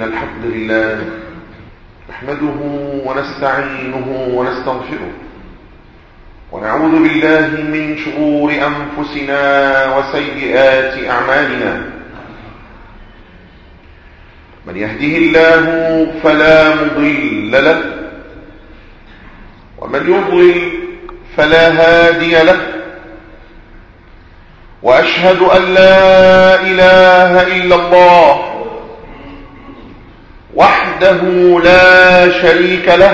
إن الحمد لله نحمده ونستعينه ونستغفره ونعوذ بالله من شرور أنفسنا وسيئات أعمالنا من يهده الله فلا مضل له ومن يضلل فلا هادي له وأشهد أن لا إله إلا الله وحده لا شريك له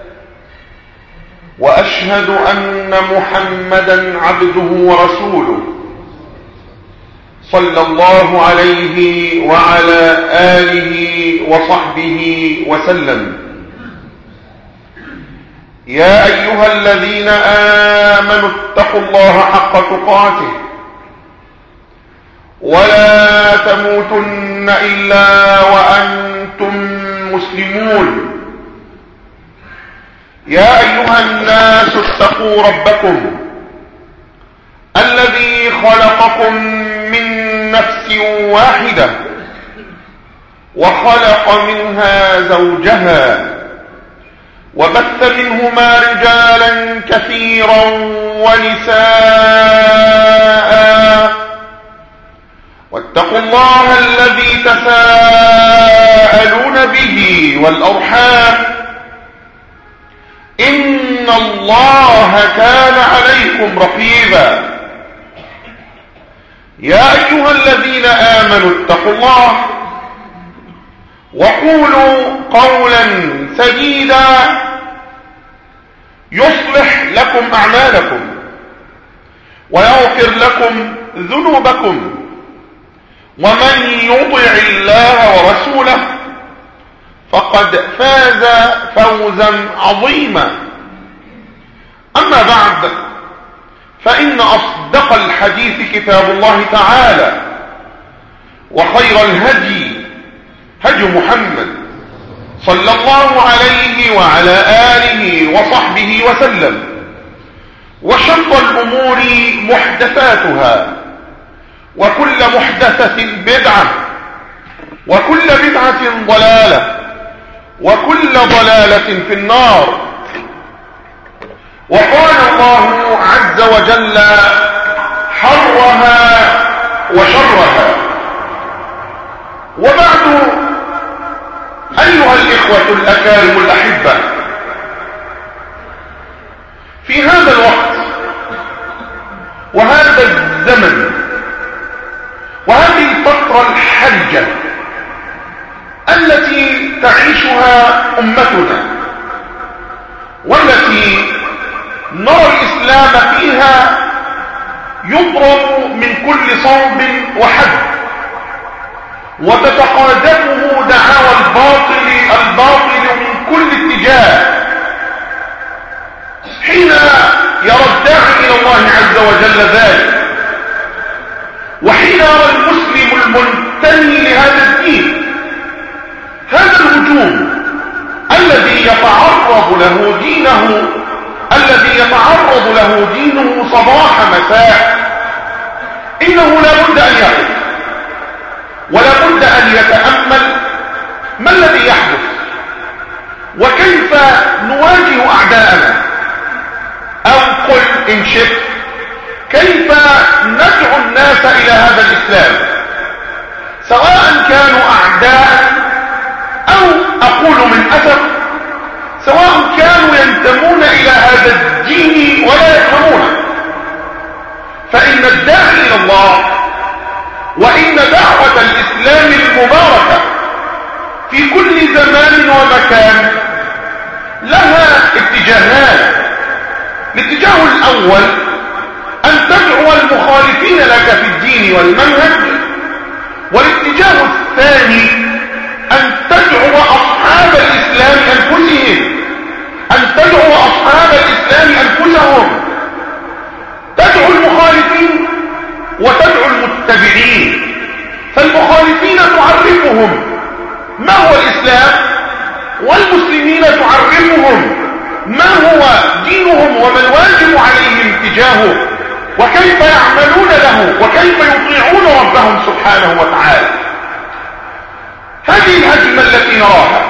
وأشهد أن محمدا عبده ورسوله صلى الله عليه وعلى آله وصحبه وسلم يا أيها الذين آمنوا اتقوا الله حق تقاته ولا تموتن إلا وأنتم مسلمون يا أيها الناس اتقوا ربكم الذي خلقكم من نفس واحدة وخلق منها زوجها وبث منهما رجالا كثيرا ونساء واتقوا الله الذي تساءلون به والأرحام إن الله كان عليكم رقيبا يا أيها الذين آمنوا اتقوا الله وقولوا قولا سديدا يصلح لكم أعمالكم ويغفر لكم ذنوبكم ومن يطع الله ورسوله فقد فاز فوزا عظيما أما بعد فإن أصدق الحديث كتاب الله تعالى وخير الهدي هدي محمد صلى الله عليه وعلى آله وصحبه وسلم وشر الأمور محدثاتها وكل محدثة بدعة وكل بدعة ضلالة وكل ضلالة في النار وقال الله عز وجل حرها وشرها وبعد أيها الإخوة الأكارم الأحبة في هذا الوقت وهذا الزمن وهذه الفترة الحرجة التي تعيشها أمتنا والتي نرى الإسلام فيها يضرب من كل صوب وحد وتتقاذفه دعاوى الباطل الباطل من كل اتجاه حين يرى الداعي إلى الله عز وجل ذلك وحين يرى المسلم المنتمي لهذا الدين هذا الهجوم الذي يتعرض له دينه الذي يتعرض له دينه صباح مساء إنه لا بد أن يقف ولا بد أن يتأمل ما الذي يحدث وكيف نواجه أعداءنا أو قل إن شئت كيف ندعو الناس إلى هذا الإسلام سواء كانوا أعداء أو أقول من أسف سواء كانوا ينتمون إلى هذا الدين ولا يفهمونه فإن الداعي إلى الله وإن دعوة الإسلام المباركة في كل زمان ومكان لها اتجاهات الاتجاه الأول أن تدعو المخالفين لك في الدين والمنهج والاتجاه الثاني أن تدعو أصحاب الإسلام أنفسهم أن تدعو أصحاب الإسلام أنفسهم تدعو المخالفين وتدعو المتبعين فالمخالفين تعرفهم ما هو الإسلام والمسلمين تعرفهم ما هو دينهم وما الواجب عليهم تجاهه وكيف يعملون له وكيف يطيعون ربهم سبحانه وتعالى هذه الهجمة التي نراها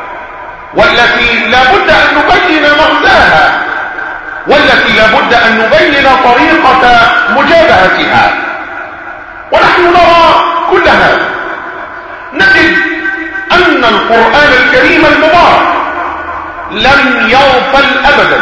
والتي لا بد أن نبين مغزاها والتي لا بد أن نبين طريقة مجابهتها ونحن نرى كل هذا نجد أن القرآن الكريم المبارك لم يغفل أبدا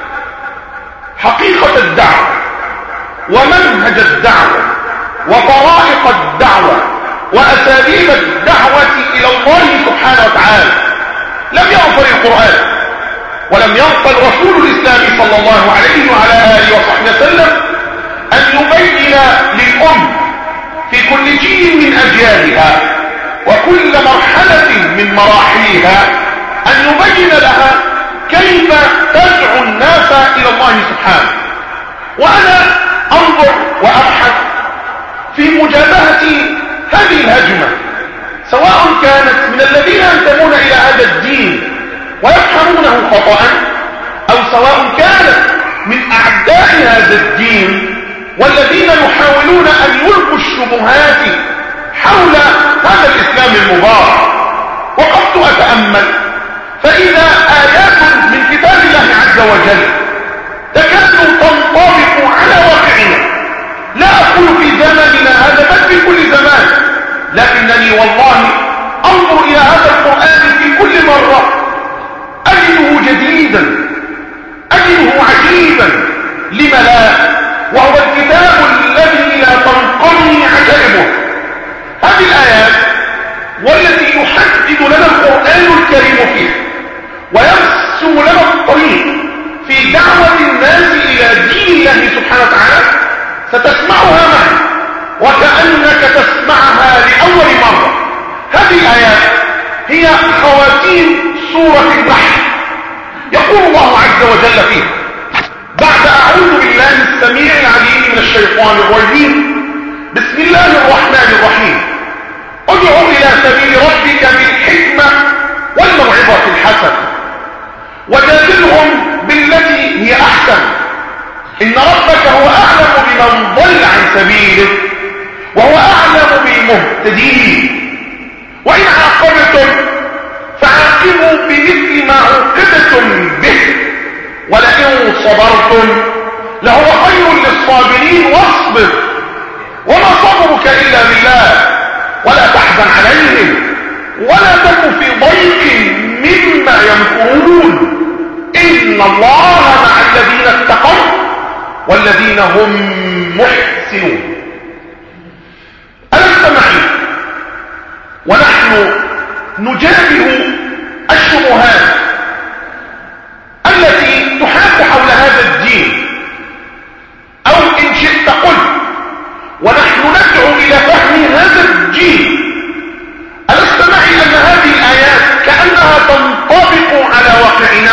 حقيقة الدعوة ومنهج الدعوة وطرائق الدعوة وأساليب الدعوة إلى الله سبحانه وتعالى لم يغفل القرآن ولم يغفل رسول الإسلام صلى الله عليه وعلى آله وصحبه وسلم أن يبين للأم في كل جيل من أجيالها وكل مرحلة من مراحلها أن يبين لها كيف تدعو الناس إلى الله سبحانه وأنا أنظر وأبحث في مجابهة هذه الهجمة سواء كانت من الذين ينتمون إلى هذا الدين ويفهمونه خطأ أو سواء كانت من أعداء هذا الدين والذين يحاولون أن يلقوا الشبهات حول هذا الإسلام المبارك وقفت أتأمل فإذا آيات من كتاب الله عز وجل تكاد تنطبق على واقعنا لا أقول في زمننا هذا بل في كل زمان لكنني والله أنظر إلى هذا القرآن في كل مرة أجده جديدا أجده عجيبا لم لا وهو الكتاب الذي لا تنقضي عجائبه هذه الآيات والتي يحدد لنا القرآن الكريم فيه ويرسم لنا الطريق في دعوة الناس إلى دين الله سبحانه وتعالى ستسمعها معي وكأنك تسمعها لأول مرة هذه الآيات هي خواتيم سورة النحل يقول الله عز وجل فيها بعد أعوذ بالله السميع العليم من الشيطان الرجيم بسم الله الرحمن الرحيم ادع إلى سبيل ربك بالحكمة والموعظة الحسنة وجادلهم بالتي هي أحسن إن ربك هو أعلم بمن ضل عن سبيله وهو أعلم بالمهتدين وإن عاقبتم فعاقبوا بمثل ما عوقبتم به ولئن صبرتم لهو خير للصابرين واصبر وما صبرك إلا بالله ولا تحزن عليهم ولا تكن في ضيق مما يمكرون إن الله مع الذين اتقوا والذين هم محسنون ألست معي ونحن نجابه الشبهات التي تحاك حول هذا الدين او ان شئت قل ونحن ندعو الى فهم هذا الدين ألست معي أن هذه الآيات كأنها تنطبق على واقعنا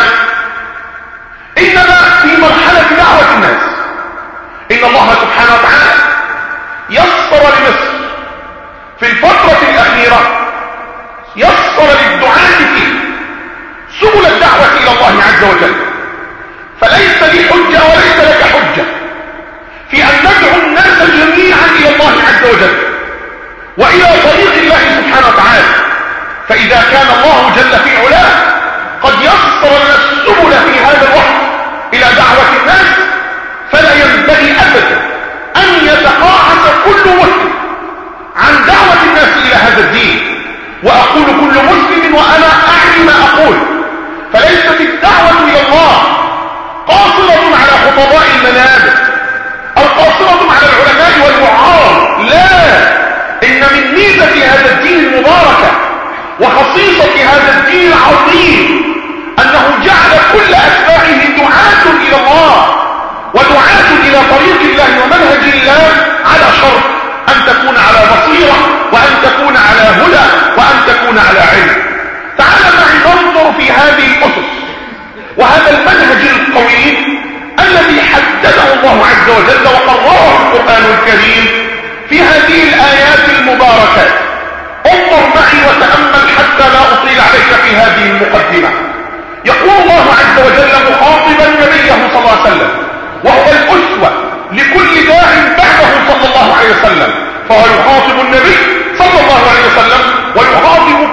إنما في مرحلة دعوة الناس إن الله سبحانه وتعالى يسر لمصر في الفترة الأخيرة يسر للدعاة فيه سبل الدعوة إلى الله عز وجل فليس لي حجة وليس لك حجة في أن ندعو الناس جميعا إلى الله عز وجل وإلى طريق الله سبحانه وتعالى فإذا كان الله جل في علاه قد يسر لنا السبل في هذا الوقت إلى دعوة الناس فلا ينبغي أبدا أن يتقاعس كل مسلم عن دعوة الناس إلى هذا الدين وأقول كل مسلم وأنا أعني ما أقول فليست الدعوة إلى الله قاصرة على خطباء المنابر أو قاصرة على العلماء والوعاظ لا إن من ميزة هذا الدين المباركة وخصيصة هذا الدين العظيم أنه جعل كل أتباعه دعاة إلى الله ودعاة إلى طريق الله ومنهج الله على شرط أن تكون على بصيرة وأن تكون على هدى وأن تكون على علم تعال معي ننظر في هذه الأسس وهذا المنهج القوي الذي حدده الله عز وجل وقرره القرآن الكريم في هذه الآيات المباركات انظر معي وتأمل حتى لا أطيل عليك في هذه المقدمة يقول الله عز وجل مخاطبا نبيه صلى الله عليه وسلم وهو الأسوة لكل داع بعده صلى الله عليه وسلم فهو يخاطب النبي صلى الله عليه وسلم ويخاطب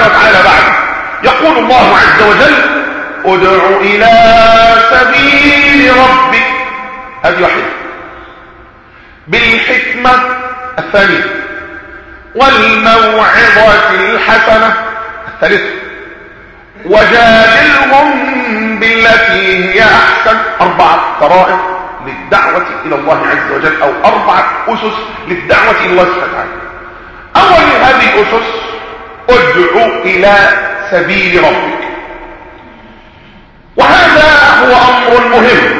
سبحانه وتعالى بعد يقول الله عز وجل ادع إلى سبيل ربك هذه واحدة بالحكمة الثانية والموعظة الحسنة الثالثة وجادلهم بالتي هي أحسن أربعة طرائق للدعوة إلى الله عز وجل أو أربعة أسس للدعوة إلى الله سبحانه وتعالى أول هذه الأسس ادعو إلى سبيل ربك وهذا هو أمر مهم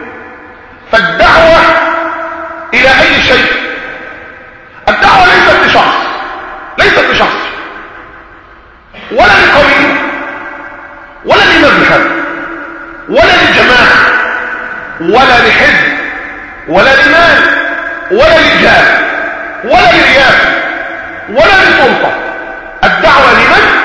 فالدعوة إلى أي شيء الدعوة ليست لشخص ليست لشخص ولا لقبيل ولا لمذهب ولا لجماعة ولا لحزب ولا لمال ولا لجاه ولا لرياسة ولا لسلطة الدعوة لمن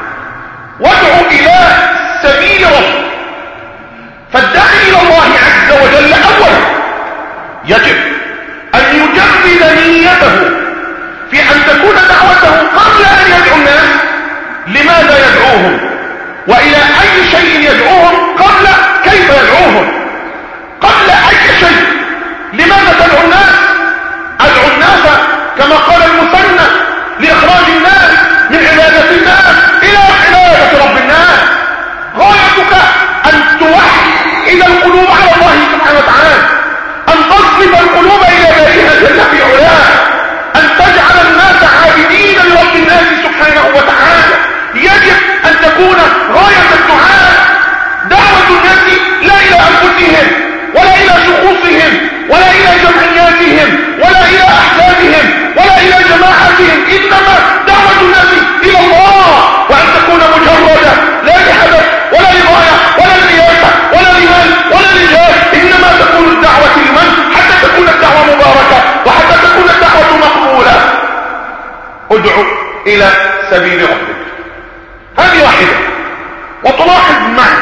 وادعو إلى سبيل ربك فالداعي إلى الله عز وجل أولا يجب أن يجرد نيته في أن تكون دعوته قبل أن يدعو الناس لماذا يدعوهم وإلى أي شيء يدعوهم قبل كيف يدعوهم قبل أي شيء لماذا تدعو الناس أدعو الناس كما قال المثنى لإخراج الناس من عبادة الناس إلى عبادة رب الناس غايتك أن توحد القلوب على الله سبحانه وتعالى أن تصرف القلوب إلى بارئها جل في علاه أن تجعل الناس عابدين لرب الناس سبحانه وتعالى يجب أن تكون غاية الدعاء دعوة الناس لا إلى أنفسهم ولا إلى شخوصهم ولا إلى جمعياتهم ولا إلى أحزابهم ولا إلى جماعاتهم إنما دعوة الناس إلى الله وأن تكون مجردة لا لحدث ولا لغاية ولا لرياسة ولا لمال ولا لجاه إنما تكون الدعوة لمن حتى تكون الدعوة مباركة وحتى تكون الدعوة مقبولة ادعو إلى سبيل ربك هذه واحدة وتلاحظ معي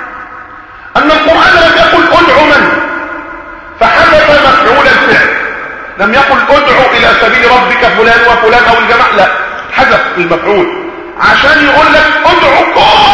أن القرآن لم يقل ادعو من فحدث مفعول الفعل لم يقل ادعو إلى سبيل ربك فلان وفلان أو الجماعة لا حذف المفعول عشان يقول لك ادعو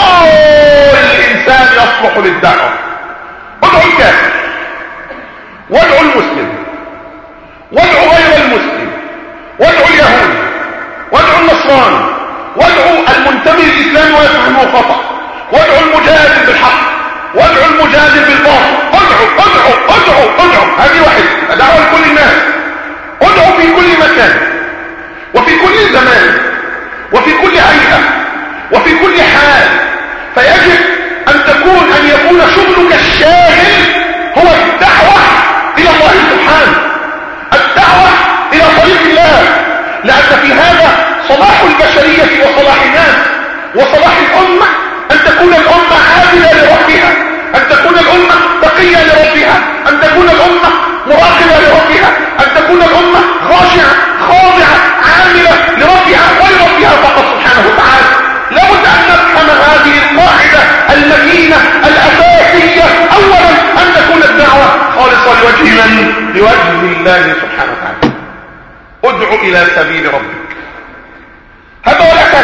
كل إنسان يصلح للدعوة ادعو الكافر وادعو المسلم وادعو غير المسلم وادعو اليهودي وادعو النصراني وادعو المنتمي للإسلام ويفهمه خطأ وادعو المجادل بالحق وادعو المجادل بالباطل ادعو ادعو ادعو ادعو هذه واحدة دعوة لكل الناس ادعو في كل مكان وفي كل زمان وفي كل هيئة وفي كل حال فيجب أن تكون أن يكون شغلك الشاغل هو الدعوة إلى الله سبحانه الدعوة إلى طريق الله لأن في هذا صلاح البشرية وصلاح الناس وصلاح الأمة أن تكون الأمة عادلة لربها أن تكون الأمة تقية لربها أن تكون الأمة مراقبة لربها أن تكون الأمة خاشعة خاضعة عاملة لربها ولربها فقط سبحانه وتعالى لابد أن نفهم هذه القاعدة المتينة الأساسية أولا أن تكون الدعوة خالصة لوجه من؟ لوجه الله سبحانه وتعالى ادعو إلى سبيل ربك هذا هو الأساس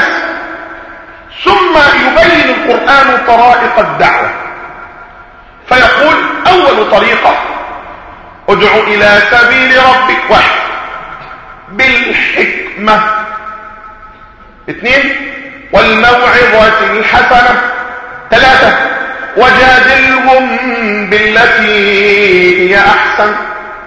ثم يبين القرآن طرائق الدعوة فيقول أول طريقة ادعو إلى سبيل ربك واحد بالحكمة اثنين والموعظة الحسنة ثلاثة وجادلهم بالتي هي أحسن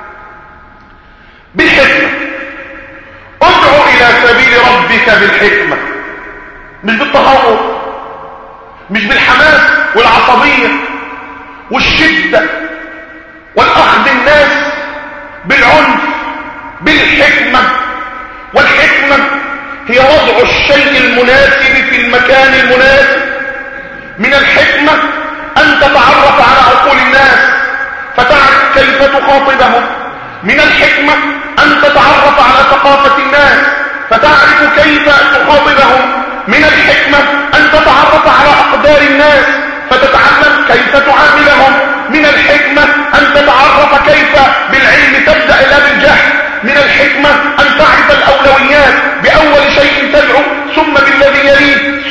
بالحكمة ادعو إلى سبيل ربك بالحكمة مش بالتهور مش بالحماس والعصبية والشدة والأخذ الناس بالعنف بالحكمة والحكمة هي وضع الشيء المناسب في المكان المناسب من الحكمة أن تتعرف على عقول الناس فتعرف كيف تخاطبهم من الحكمة أن تتعرف على ثقافة الناس فتعرف كيف تخاطبهم من الحكمة أن تتعرف على أقدار الناس فتتعلم كيف تعاملهم من الحكمة أن تتعرف كيف بالعلم تبدأ لا بالجهل من الحكمة أن تعرف الأولويات بأول شيء تدعو ثم بالذي يليه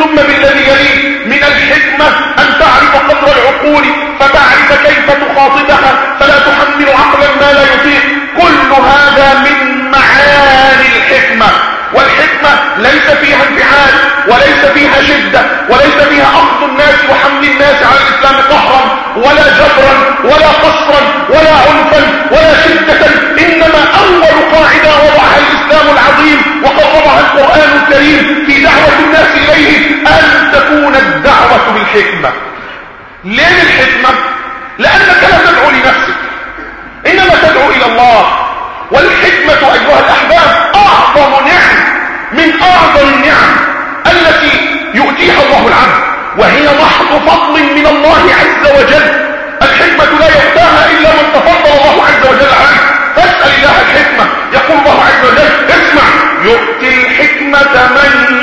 وليس فيها شدة وليس فيها أخذ الناس وحمل الناس على الإسلام قهرا ولا جبرا ولا قصرا ولا عنفا ولا شدة إنما أول قاعدة وضعها الإسلام العظيم وقررها القرآن الكريم في دعوة الناس إليه أن تكون الدعوة بالحكمة ليه الحكمة؟ لأنك لا تدعو لنفسك إنما تدعو إلى الله والحكمة أيها الأحباب أعظم نعم من أعظم النعم التي يؤتيها الله العبد وهي محض فضل من الله عز وجل الحكمة لا يؤتاها إلا من تفضل الله عز وجل عنه فاسأل الله الحكمة يقول الله عز وجل اسمع يؤتي الحكمة من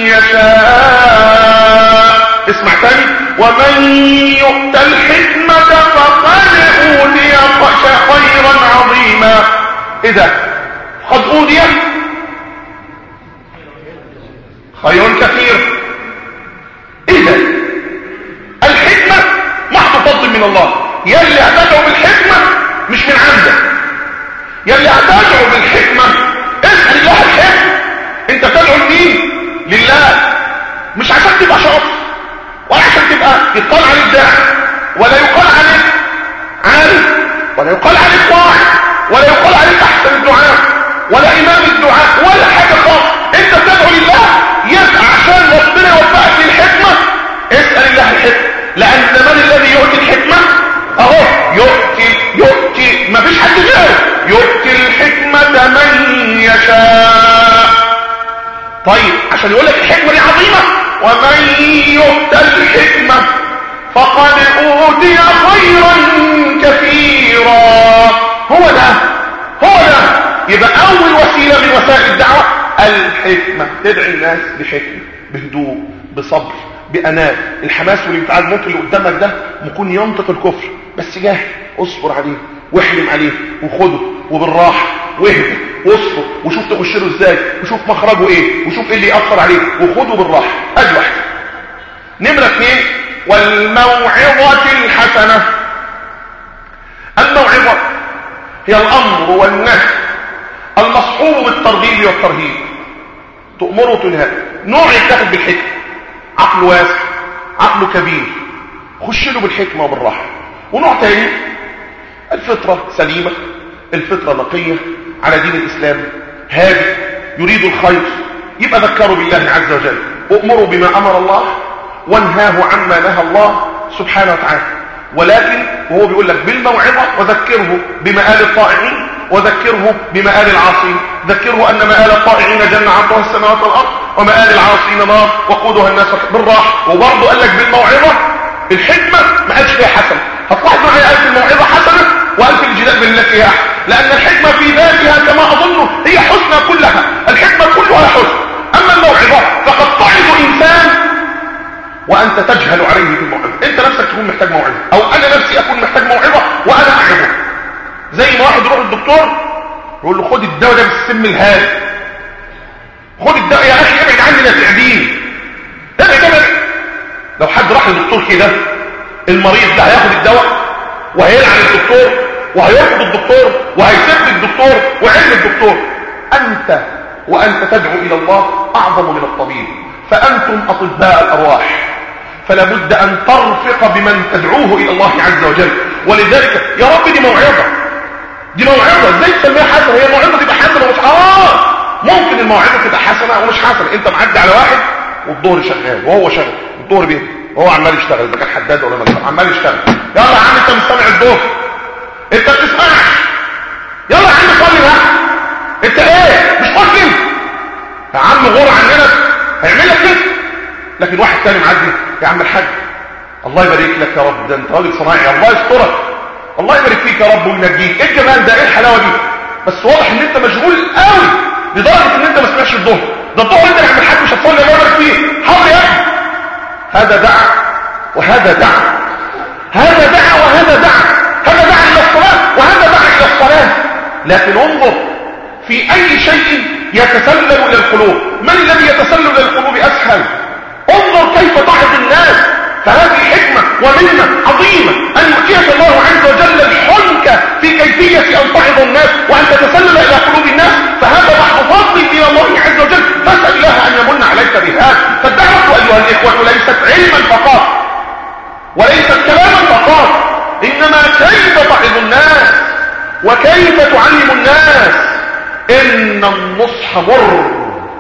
يشاء اسمع ثاني ومن يؤت الحكمة فقد أوتي خيرا عظيما إذا قد أوتي خير كثير إذا الحكمة محض فضل من الله يلي اعتدعوا بالحكمة مش من عندك يلي اعتدعوا بالحكمة اسأل الله الحكمة انت تدعو لمين لله مش عشان تبقى شاطر ولا عشان تبقى يقال عليك داعي ولا يقال عليك عالم ولا يقال عليك واعي ولا يقال عليك احسن الدعاء ولا امام الدعاء ولا حاجة خالص انت تدعو لله يبقى عشان ربنا يوفقك للحكمة اسأل الله الحكمة لان من الذي يؤتي الحكمة اهو يؤتي يؤتي ما فيش حد غيره يؤتي الحكمة من يشاء طيب عشان يقول لك الحكمة دي عظيمة ومن يؤت الحكمة فقد اوتي خيرا كثيرا هو ده هو ده يبقى اول وسيلة من وسائل الدعوة الحكمة تدعي الناس بحكمة بهدوء بصبر بأناء الحماس والانفعال ممكن اللي قدامك ده ممكن ينطق الكفر بس جاهل اصبر عليه واحلم عليه وخده وبالراحة واهدى واصبر وشوف تخش له ازاي وشوف مخرجه ايه وشوف ايه اللي يأثر عليه وخده بالراحة ادي واحدة نمرة اثنين والموعظة الحسنة الموعظة هي الامر والنهي المصحوب بالترغيب والترهيب تؤمره وتنهى نوع يتاخد بالحكمة عقل واسع عقله كبير خش له بالحكمة وبالراحة ونوع تاني الفطرة سليمة الفطرة نقية على دين الإسلام هادي يريد الخير يبقى ذكروا بالله عز وجل وأمروا بما أمر الله وانهاه عما نهى الله سبحانه وتعالى ولكن وهو بيقول لك بالموعظة وذكره بمآل الطائعين وذكره بمآل العاصين ذكره أن مآل الطائعين جنة عرضها السماوات والأرض ومآل العاصين نار وقودها الناس بالراحة وبرضه قال لك بالموعظة الحكمة ما قالش فيها حسنة هتلاحظ معايا قال في الموعظة حسنة وقال في الجدال بالتي هي أحسن لأن الحكمة في ذاتها كما أظن هي حسنى كلها الحكمة كلها حسن أما الموعظة فقد تعظ إنسان وأنت تجهل عليه بالموعظة أنت نفسك تكون محتاج موعظة أو أنا نفسي أكون محتاج موعظة وأنا أعظه زي ما واحد يروح للدكتور يقول له خد الدواء ده بالسم الهادي خد الدواء يا أخي ابعد عني يا تعدين ابعد ابعد لو حد راح للدكتور كده المريض ده هياخد الدواء وهيلعن الدكتور وهيرفض الدكتور وهيسب الدكتور وعلم الدكتور أنت وأنت تدعو إلى الله أعظم من الطبيب فأنتم أطباء الأرواح فلا بد أن ترفق بمن تدعوه إلى الله عز وجل ولذلك يا رب دي موعظة دي موعظة ازاي تسميها حسنة هي موعظة تبقى حسنة ومش آه ممكن الموعظة تبقى حسنة ومش حسنة انت معدي على واحد والظهر شغال وهو شغال الظهر بيه وهو عمال يشتغل اذا كان حداد ولا مجال عمال يشتغل يلا يا عم انت مستمع الظهر انت بتسمعش يلا يا عم صلي بقى انت ايه مش مسلم يا عم غور عننا هيعمل لك كده لكن واحد تاني معدي يا عم الحاج الله يبارك لك يا رب ده انت راجل صناعي الله يسترك الله يبارك فيك يا رب وينجيك ايه الجمال ده ايه الحلاوه دي بس واضح ان انت مشغول قوي لدرجه ان انت ما سمعتش الظهر ده الظهر انت يا عم الحاج مش هتصلي الله يبارك فيك حاضر يا اخي هذا دعا وهذا دعا هذا دعا وهذا دعا هذا دعا الى الصلاه وهذا دعا الى الصلاه لكن انظر في اي شيء يتسلل الى القلوب من الذي يتسلل الى القلوب اسهل انظر كيف تعظ الناس فهذه حكمة ومنة عظيمة أن يؤتيك الله عز وجل الحنكة في كيفية أن تعظ الناس وأن تتسلل إلى قلوب الناس فهذا بعض فضل من الله عز وجل فاسأل الله أن يمن عليك بهذا ايها الاخوة ليست علما فقط وليست كلاما فقط انما كيف تعظ الناس وكيف تعلم الناس ان النصح مر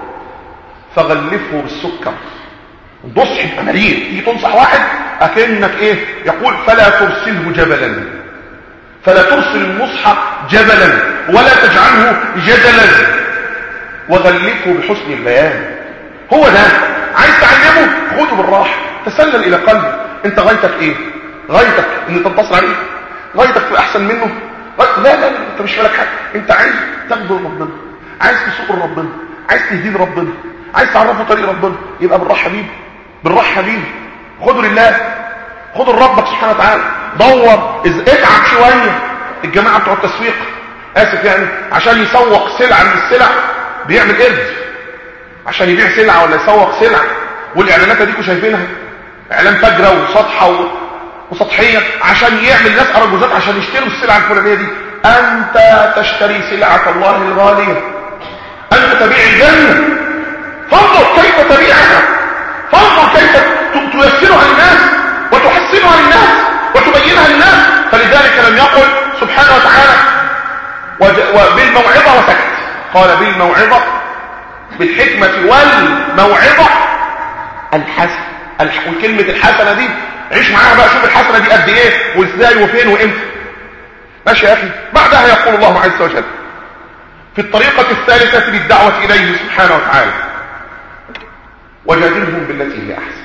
فغلفه بالسكر النصح يبقى مرير تيجي تنصح واحد اكنك ايه يقول فلا ترسله جبلا فلا ترسل النصح جبلا ولا تجعله جدلا وغلفه بحسن البيان هو ده عايز تعلمه خده بالراحه تسلل الى قلبه انت غايتك ايه غايتك ان تنتصر عليه غايتك في احسن منه لا لا لا انت مش فالك حاجه انت عايز تاخده لربنا عايز تسوق لربنا عايز تهديه لربنا عايز تعرفه طريق ربنا يبقى بالراحه بيه بالراحه بيه خده لله خده لربك سبحانه وتعالى دور اتعب شويه الجماعه بتوع التسويق اسف يعني عشان يسوق سلعه من السلع بيعمل قرد عشان يبيع سلعه ولا يسوق سلعه والاعلانات ديكوا شايفينها اعلان فجره وسطحه و... وسطحيه عشان يعمل ناس ارجوزات عشان يشتروا السلعه الفلانيه دي انت تشتري سلعه الله الغاليه انت تبيع الجنه فانظر كيف تبيعها فانظر كيف تيسرها للناس وتحسنها للناس وتبينها للناس فلذلك لم يقل سبحانه وتعالى وبالموعظه وسكت قال بالموعظه بالحكمه والموعظه الحسن وكلمة الحسنة دي عيش معاها بقى شوف الحسنة دي قد ايه وازاي وفين وامتى ماشي يا اخي بعدها يقول الله عز وجل في الطريقة الثالثة للدعوة اليه سبحانه وتعالى وجادلهم بالتي هي احسن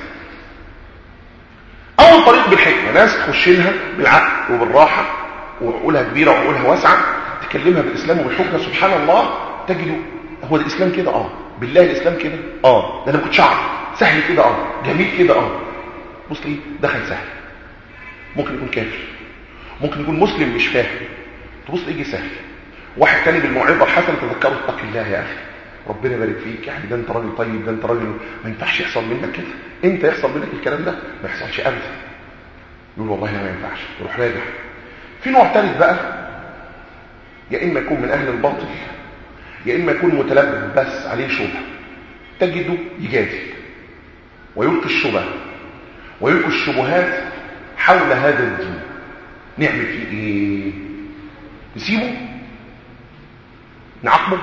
اول طريق بالحكمة ناس تخش لها بالعقل وبالراحة وعقولها كبيرة وعقولها واسعة تكلمها بالاسلام وبالحجة سبحان الله تجد هو الاسلام كده اه بالله الاسلام كده اه ده انا ما كنتش اعرف سهل كده اه جميل كده اه بص ليه دخل سهل ممكن يكون كافر ممكن يكون مسلم مش فاهم تبص يجي سهل واحد تاني بالموعظه الحسنه تذكره اتق الله يا اخي ربنا يبارك فيك يعني ده انت راجل طيب ده انت راجل ما ينفعش يحصل منك كده انت يحصل منك الكلام ده ما يحصلش ابدا يقول والله ما ينفعش يروح راجع في نوع ثالث بقى يا اما يكون من اهل الباطل يا اما يكون متلبس عليه شبهه تجده يجادل ويلقي الشبه ويلقي الشبهات حول هذا الدين نعمل فيه ايه نسيبه نعاقبه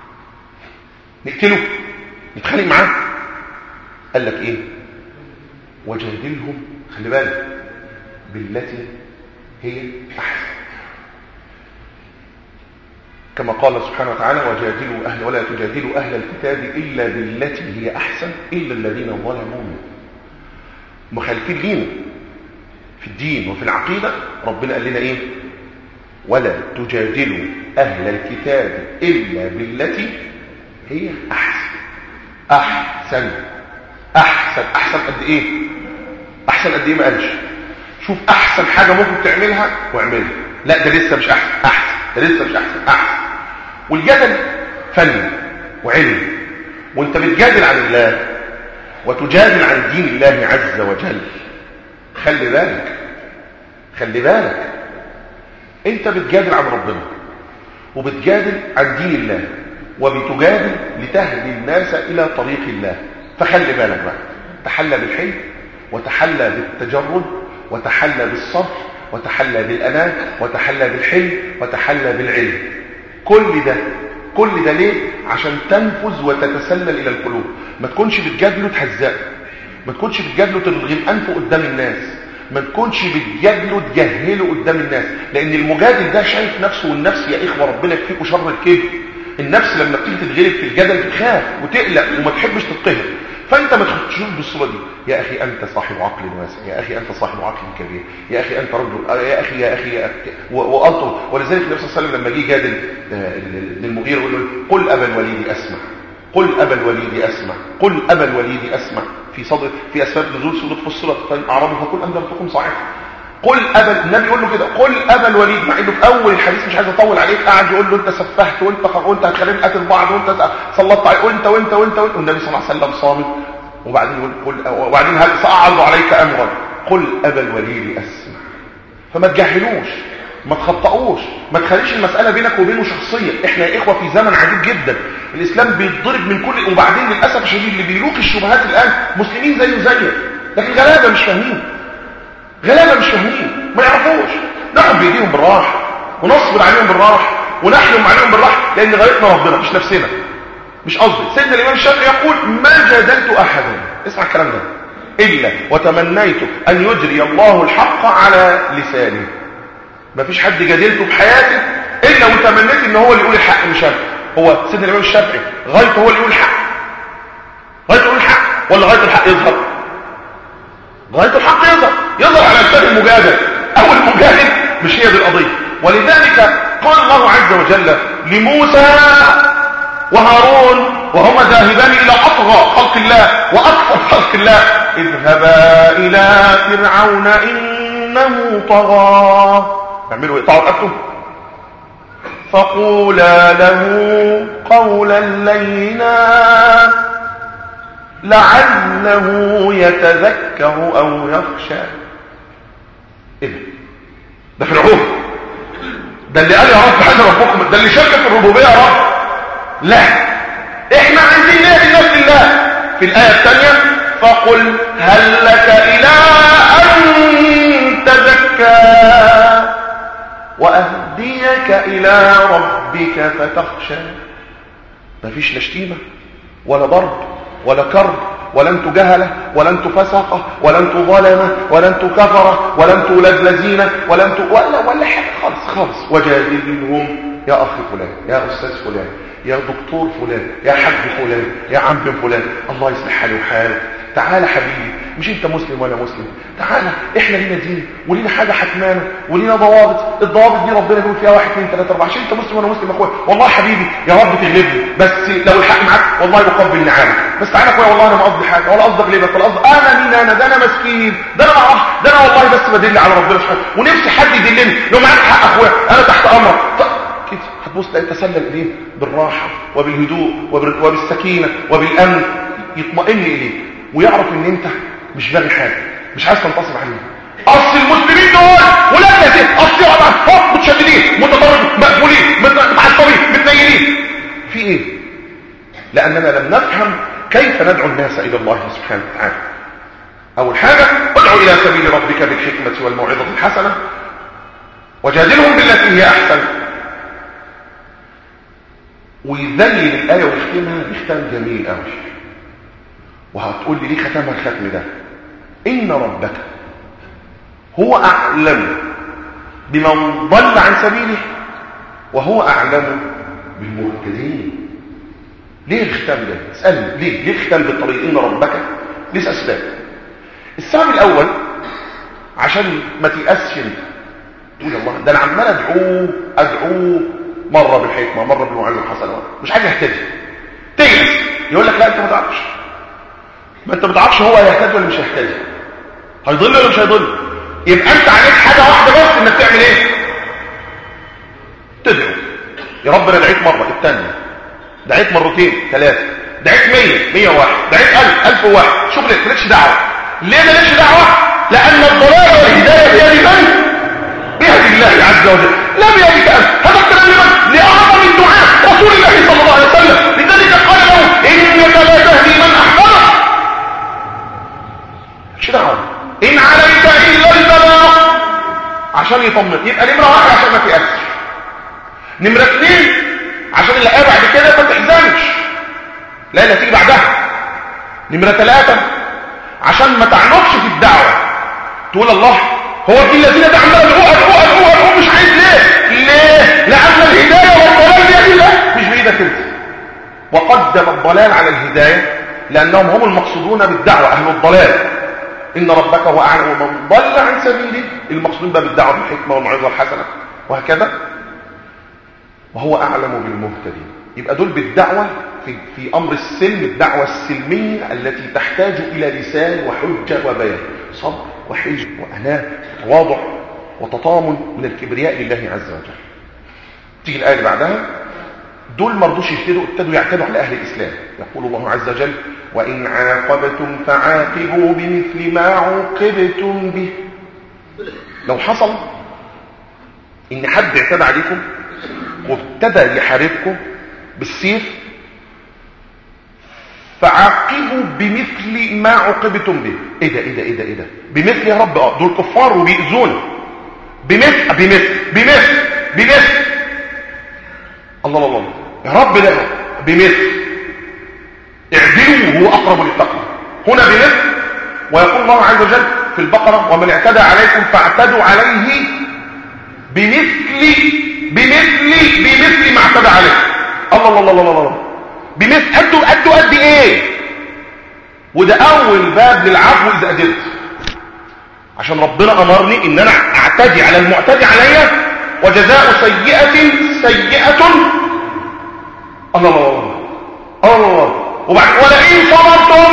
نقتله نتخانق معاه قال لك ايه وجادلهم خلي بالك بالتي هي احسن كما قال سبحانه وتعالى وجادلوا أهل ولا تجادلوا أهل الكتاب إلا بالتي هي أحسن إلا الذين ظلموا مخالفين لينا في الدين وفي العقيدة ربنا قال لنا إيه ولا تجادلوا أهل الكتاب إلا بالتي هي أحسن أحسن أحسن أحسن قد إيه أحسن قد إيه ما قالش شوف أحسن حاجة ممكن تعملها واعملها لا ده لسه مش أحسن أحسن ده لسه مش أحسن أحسن والجدل فن وعلم وانت بتجادل عن الله وتجادل عن دين الله عز وجل خلي بالك خلي بالك انت بتجادل عن ربنا وبتجادل عن دين الله وبتجادل لتهدي الناس الى طريق الله فخلي بالك بقى تحلى بالحلم وتحلى بالتجرد وتحلى بالصبر وتحلى بالأمان وتحلى بالحلم وتحلى بالعلم كل ده كل ده ليه عشان تنفذ وتتسلل الى القلوب ما تكونش بتجادله تهزقه ما تكونش بتجادله تلغي الانف قدام الناس ما تكونش بتجادله تجهله قدام الناس لان المجادل ده شايف نفسه والنفس يا اخوه ربنا يكفيكوا شر الكبر النفس لما بتيجي تتغلب في الجدل تخاف وتقلق وما تحبش تتقهر فانت ما تشوف بالصوره دي يا اخي انت صاحب عقل واسع يا اخي انت صاحب عقل كبير يا اخي انت رجل يا اخي يا اخي, يا أخي وقلته ولذلك النبي صلى الله عليه وسلم لما جه يجادل للمغيره يقول له قل ابا الوليد اسمع قل ابا الوليد اسمع قل ابا الوليد اسمع في صدر في اسباب نزول سوره فصلت طيب اعرابه فقل انذرتكم صاعقه قل ابا النبي يقول له كده قل ابا الوليد مع انه في اول الحديث مش عايز اطول عليك قاعد يقول له انت سفهت وانت وانت هتخلينا نقتل بعض وانت سلطت عليك وانت وانت وانت وانت والنبي صلى الله عليه وسلم صامت وبعدين يقول قل وبعدين هل ساعرض عليك امرا قل ابا الوليد اسمع فما تجهلوش ما تخطئوش ما تخليش المسألة بينك وبينه شخصية احنا يا اخوة في زمن عجيب جدا الاسلام بيتضرب من كل وبعدين للأسف الشديد اللي بيلوك الشبهات الآن مسلمين زيه زيك لكن غلابة مش فاهمين غلابة مش فاهمين ما يعرفوش ناخد بايديهم بالراحة ونصبر عليهم بالراحة ونحلم عليهم بالراحة لان غايتنا ربنا مش نفسنا مش قصدي سيدنا الامام الشافعي يقول ما جادلت احدا اسمع الكلام ده الا وتمنيت ان يجري الله الحق على لساني ما فيش حد جادلته بحياتي الا وتمنيت ان هو اللي يقول الحق مش انا هو سيدنا الامام الشافعي غايته هو اللي يقول الحق غايته يقول الحق ولا غايته الحق يظهر غايته الحق يظهر يظهر على لسان المجادل او المجادل مش هي دي القضيه ولذلك قال الله عز وجل لموسى وهارون وهما ذاهبان الى اطغى خلق الله واكثر خلق الله اذهبا الى فرعون انه طغى اعملوا اقطعوا رقبته فقولا له قولا لينا لعله يتذكر او يخشى ايه ده ده فرعون ده اللي قال يا رب انا ربكم ده اللي شك في الربوبيه يا رب لا احنا عايزين ايه لله الله في الايه الثانيه فقل هل لك الى ان تزكى واهديك الى ربك فتخشى مفيش لا شتيمه ولا ضرب ولا كرب ولا انتوا جهلة ولا انتوا فسقة ولا انتوا ظلمة ولا انتوا كفرة ولا انتوا ولاد لذينة ولا انتوا ولا ولا حاجة خالص خالص وجادلهم يا أخي فلان يا أستاذ فلان يا دكتور فلان يا حاج فلان يا عم فلان الله يصلح حالي وحالك تعالى حبيبي مش انت مسلم ولا مسلم تعالى احنا لينا دين ولينا حاجه حكمانه ولينا ضوابط الضوابط دي ربنا بيقول فيها 1 2 3 4 عشان انت مسلم وانا مسلم اخويا والله حبيبي يا رب تغلبني بس لو الحق معاك والله يقبل نعامك بس تعالى اخويا والله انا ما قصدي حاجه ولا قصدك ليه بس ولا قصدي انا مين انا ده انا مسكين ده انا ما ده انا والله بس بدل على ربنا سبحانه ونفسي حد يدلني لو معاك حق اخويا انا تحت امرك كده هتبص تلاقي تسلل اليه بالراحه وبالهدوء وبالسكينه وبالامن يطمئن اليه ويعرف ان انت مش باغي حاجه مش عايز تنتصر عليه اصل المسلمين دول ولاد يا اصل هم متشددين متضررين مقفولين معصبين متنيلين في ايه لاننا لم نفهم كيف ندعو الناس الى الله سبحانه وتعالى اول حاجه ادعو الى سبيل ربك بالحكمه والموعظه الحسنه وجادلهم بالتي هي احسن ويذلل الايه ويختمها بختام جميل قوي وهتقول لي ليه ختمها الختم ده ان ربك هو اعلم بمن ضل عن سبيله وهو اعلم بالمهتدين ليه الختام ده اسالني ليه ليه الختام بالطريق ان ربك ليه اسباب السبب الاول عشان ما تيأسش انت تقول الله ده انا عمال ادعوه ادعوه مره بالحكمه مره بالموعظه الحسنه مش عايز يهتدي تيأس يقول لك لا انت ما تعرفش ما انت ما تعرفش هو هيهتدي ولا مش هيهتدي هيضل ولا مش هيضل يبقى انت عليك حاجه واحده بس انك تعمل ايه تدعو يا رب انا دعيت مره الثانيه دعيت مرتين ثلاثه دعيت 100 101 دعيت 1000 1001 شغلك مالكش دعوه ليه مالكش دعوه لان الضلال والهدايه بيد من بيد الله عز وجل لا بيدك انت هذا الكلام لمن لاعظم الدعاء رسول الله صلى الله عليه وسلم لذلك قال له انك لا تهدي من احببت مش دعوه ان عليك الا البلاغ عشان يطمن يبقى نمره واحد عشان ما تيأسش نمره اثنين عشان اللي قاعد بعد كده ما تحزنش لا اللي هتيجي بعدها نمره ثلاثه عشان ما تعنفش في الدعوه تقول الله هو في الذين ده عمال ادعو ادعو ادعو ادعو مش عايز ليه ليه لان الهدايه والضلال بيد الله مش بايدك انت وقدم الضلال على الهدايه لانهم هم المقصودون بالدعوه اهل الضلال ان ربك هو اعلم من ضل عن سبيله المقصودين بقى بالدعوه بالحكمه والموعظه الحسنه وهكذا وهو اعلم بالمهتدين يبقى دول بالدعوه في في امر السلم الدعوه السلميه التي تحتاج الى لسان وحجه وبيان صبر وحجه واناه تواضع وتطامن من الكبرياء لله عز وجل تيجي الايه اللي بعدها دول ما رضوش يهتدوا ابتدوا يعتدوا على اهل الاسلام يقول الله عز وجل وان عاقبتم فعاقبوا بمثل ما عوقبتم به لو حصل ان حد اعتدى عليكم وابتدى يحاربكم بالسيف فعاقبوا بمثل ما عوقبتم به ايه ده ايه ده ايه ده ايه ده بمثل يا رب اه دول كفار وبيأذون بمثل بمثل بمثل بمثل الله الله الله يا رب ده بمثل اعدلوا وهو اقرب للتقوى هنا بمثل ويقول الله عز وجل في البقرة ومن اعتدى عليكم فاعتدوا عليه بمثل بمثل بمثل ما اعتدى عليكم الله الله الله الله الله بمثل قدوا قدوا قد ايه وده اول باب للعفو اذا قدرت عشان ربنا امرني ان انا اعتدي على المعتدي عليا وجزاء سيئة سيئة الله الله الله الله وبعد ولئن صبرتم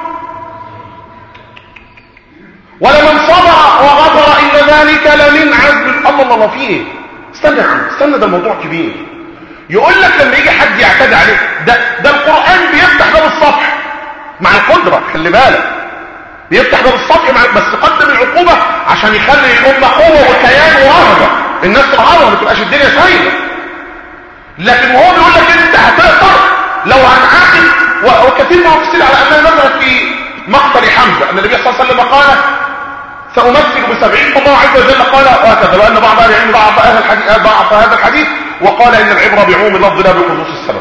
ولمن صبر وغفر ان ذلك لمن عزم الله الله الله في ايه استنى يا عم استنى ده الموضوع كبير يقول لك لما يجي حد يعتدي عليك ده ده القران بيفتح باب الصفح مع القدره خلي بالك بيفتح باب الصفح مع بس قدم العقوبه عشان يخلي الامه قوه وكيان ورهبه الناس ترهبها ما تبقاش الدنيا سايبه لكن وهو بيقول لك انت هتقدر لو هتعاقب وكثير من المفسرين على انها نزلت في مقتل حمزه ان النبي صلى الله عليه وسلم قال سأمثل بسبعين فالله عز وجل قال وهكذا وأن بعض أهل العلم ضعف هذا الحديث ضعف هذا الحديث وقال إن العبرة بعموم اللفظ لا بخصوص السبب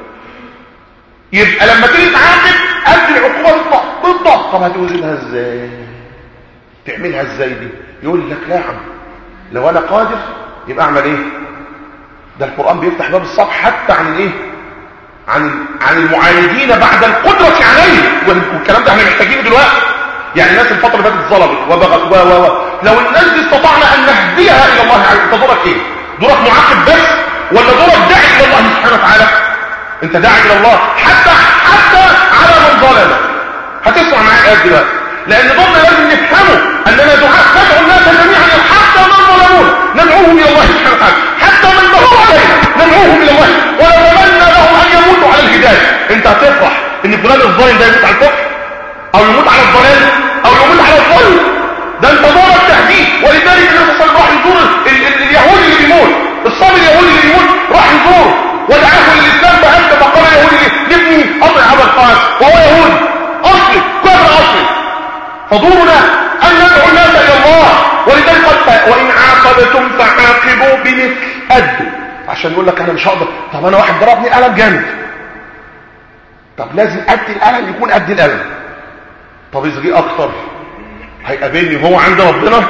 يبقى لما تيجي تعاقب قد العقوبة تطلع تطلع طب هتوزنها ازاي تعملها ازاي دي يقول لك لا يا عم لو انا قادر يبقى اعمل ايه ده القرآن بيفتح باب الصف حتى عن الايه عن عن المعاندين بعد القدرة عليه والكلام ده احنا محتاجينه دلوقتي يعني الناس الفترة اللي فاتت ظلمت وبغت و و و لو الناس دي استطعنا ان نهديها الى الله عز وجل دورك ايه دورك معاقب بس ولا دورك داعي الى الله سبحانه وتعالى انت داعي الى الله حتى حتى على من ظلم هتسمع معايا الايات دلوقتي لان دورنا لازم نفهمه اننا دعاء ندعو الناس جميعا حتى من ظلمون ندعوهم الى الله سبحانه وتعالى حتى من بغوا علينا ندعوهم الى الله ونتمنى لهم ان يموتوا على الهدايه انت هتفرح ان فلان الظالم ده يموت على الكفر او يموت على الضلال او يموت على الظلم ده انت دورك تهديد ولذلك النبي صلى الله عليه وسلم راح يزور اليهودي اللي بيموت الصبي اليهودي اللي بيموت راح يزوره ودعاه للاسلام فانت فقال يهودي لابني اطع ابا القاسم وهو يهودي اصلي كفر اصلي فدورنا ان ندعو الناس الى الله ولذلك قد وان عاقبتم فعاقبوا بمثل ادوا عشان يقول لك انا مش هقدر طب انا واحد ضربني قلم جامد طب لازم ادي القلم يكون قد القلم طب اذا جه اكتر هيقابلني هو عند ربنا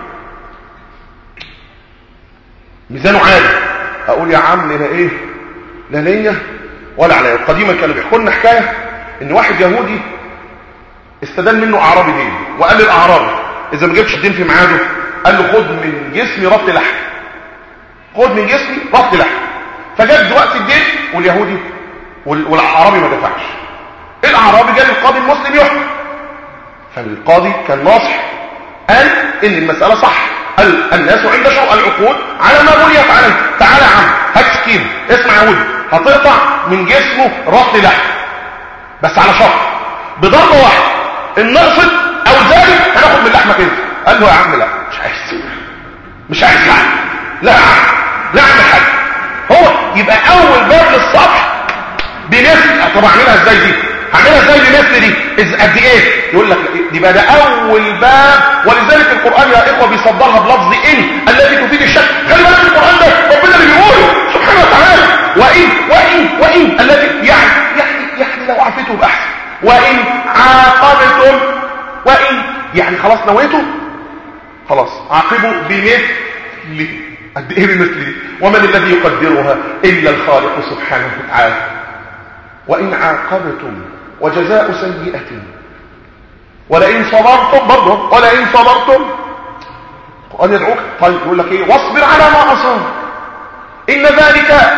ميزانه عالي اقول يا عم لا ايه لا ليا ولا عليا قديما كانوا بيحكوا لنا حكايه ان واحد يهودي استدان منه اعرابي دين وقال للاعرابي اذا ما جبتش الدين في ميعاده قال له خد من جسمي ربط لحم خد من جسمي ربط لحم فجاب وقت الدين واليهودي والاعرابي ما دفعش الاعرابي جاء للقاضي المسلم يحكم فالقاضي كان ناصح قال ان المسألة صح قال الناس عند شرع العقود على ما بنيت عليه تعالى يا عم هات سكين اسمع يا ولد هتقطع من جسمه ربط لحم بس على شرط بضربه واحده ان نقصت او زادت هناخد من لحمك انت قال له يا عم لا مش عايز مش عايز لحم لا يا عم لا اعمل حاجه هو يبقى اول باب للصفح بنفس طب اعملها ازاي دي هعملها ازاي بمثل دي إز قد ايه يقول لك دي بقى ده اول باب ولذلك القران يا اخوه بيصدرها بلفظ ان الذي تفيد الشك خلي بالك القران ده ربنا اللي بيقوله سبحانه وتعالى وان وان وان الذي يعني يعني يعني لو عفيته باحسن وان عاقبتم وان يعني خلاص نويته خلاص عاقبوا بمثل قد ايه بمثل ومن الذي يقدرها الا الخالق سبحانه وتعالى وان عاقبتم وجزاء سيئة ولئن صبرتم برضه ولئن صبرتم القرآن يدعوك طيب يقول لك ايه واصبر على ما أصاب إن ذلك